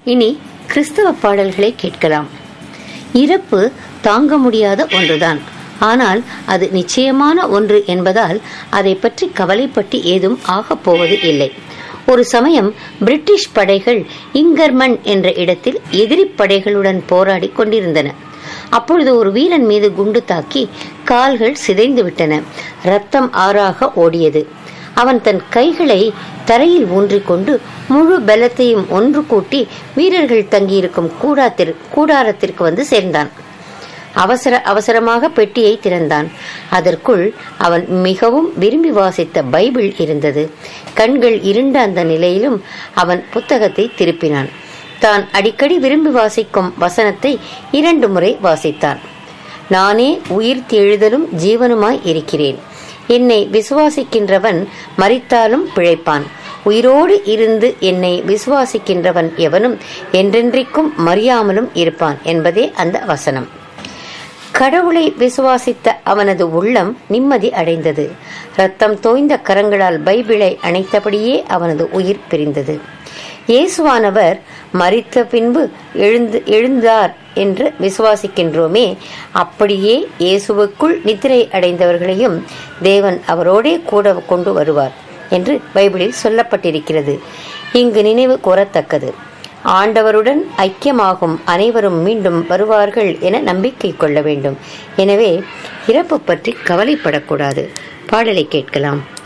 இனி கிறிஸ்தவ பாடல்களை கேட்கலாம் இறப்பு தாங்க முடியாத ஒன்றுதான் ஆனால் அது நிச்சயமான ஒன்று என்பதால் அதை பற்றி கவலைப்பட்டு ஏதும் ஆகப் போவது இல்லை ஒரு சமயம் பிரிட்டிஷ் படைகள் இங்கர்மன் என்ற இடத்தில் எதிரி படைகளுடன் போராடி கொண்டிருந்தன அப்பொழுது ஒரு வீரன் மீது குண்டு தாக்கி கால்கள் சிதைந்து விட்டன ரத்தம் ஆறாக ஓடியது அவன் தன் கைகளை தரையில் ஊன்றிக்கொண்டு முழு பலத்தையும் ஒன்று கூட்டி வீரர்கள் தங்கியிருக்கும் கூடாத்திற் கூடாரத்திற்கு வந்து சேர்ந்தான் அவசர அவசரமாக பெட்டியை திறந்தான் அதற்குள் அவன் மிகவும் விரும்பி வாசித்த பைபிள் இருந்தது கண்கள் இருண்ட அந்த நிலையிலும் அவன் புத்தகத்தை திருப்பினான் தான் அடிக்கடி விரும்பி வாசிக்கும் வசனத்தை இரண்டு முறை வாசித்தான் நானே உயிர் தெழுதலும் ஜீவனுமாய் இருக்கிறேன் என்னை விசுவாசிக்கின்றவன் மறித்தாலும் பிழைப்பான் உயிரோடு இருந்து என்னை விசுவாசிக்கின்றவன் எவனும் என்றென்றைக்கும் மறியாமலும் இருப்பான் என்பதே அந்த வசனம் கடவுளை விசுவாசித்த அவனது உள்ளம் நிம்மதி அடைந்தது ரத்தம் தோய்ந்த கரங்களால் பைபிளை அணைத்தபடியே அவனது உயிர் பிரிந்தது இயேசுவானவர் மறித்த பின்பு எழுந்து எழுந்தார் என்று விசுவாசிக்கின்றோமே அப்படியே இயேசுவுக்குள் நித்திரை அடைந்தவர்களையும் தேவன் அவரோடே கூட கொண்டு வருவார் என்று பைபிளில் சொல்லப்பட்டிருக்கிறது இங்கு நினைவு கூறத்தக்கது ஆண்டவருடன் ஐக்கியமாகும் அனைவரும் மீண்டும் வருவார்கள் என நம்பிக்கை கொள்ள வேண்டும் எனவே இறப்பு பற்றி கவலைப்படக்கூடாது பாடலை கேட்கலாம்